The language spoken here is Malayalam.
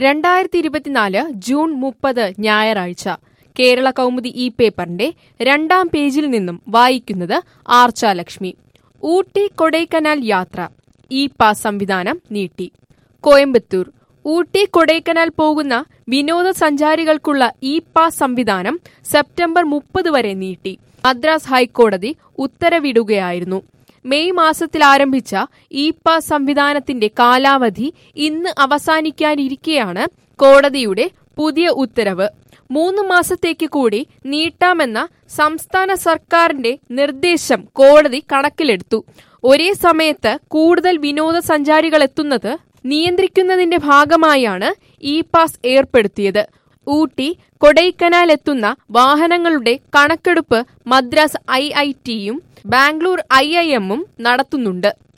രണ്ടായിരത്തി ഇരുപത്തിനാല് ജൂൺ മുപ്പത് ഞായറാഴ്ച കേരള കൗമുദി ഈ പേപ്പറിന്റെ രണ്ടാം പേജിൽ നിന്നും വായിക്കുന്നത് ആർച്ചാലക്ഷ്മി ഊട്ടി കൊടൈക്കനാൽ യാത്ര ഇ പാസ് സംവിധാനം നീട്ടി കോയമ്പത്തൂർ ഊട്ടി കൊടൈക്കനാൽ പോകുന്ന വിനോദസഞ്ചാരികൾക്കുള്ള ഇ പാസ് സംവിധാനം സെപ്റ്റംബർ മുപ്പത് വരെ നീട്ടി മദ്രാസ് ഹൈക്കോടതി ഉത്തരവിടുകയായിരുന്നു മെയ് മാസത്തിൽ ആരംഭിച്ച ഇ പാസ് സംവിധാനത്തിന്റെ കാലാവധി ഇന്ന് അവസാനിക്കാനിരിക്കെയാണ് കോടതിയുടെ പുതിയ ഉത്തരവ് മൂന്ന് മാസത്തേക്ക് കൂടി നീട്ടാമെന്ന സംസ്ഥാന സർക്കാരിന്റെ നിർദ്ദേശം കോടതി കണക്കിലെടുത്തു ഒരേ സമയത്ത് കൂടുതൽ വിനോദസഞ്ചാരികൾ എത്തുന്നത് നിയന്ത്രിക്കുന്നതിന്റെ ഭാഗമായാണ് ഇ പാസ് ഏർപ്പെടുത്തിയത് ഊട്ടി കൊടൈക്കനാൽ എത്തുന്ന വാഹനങ്ങളുടെ കണക്കെടുപ്പ് മദ്രാസ് ഐ ഐ ടിയും ബാംഗ്ലൂർ ഐ ഐ എമ്മും നടത്തുന്നുണ്ട്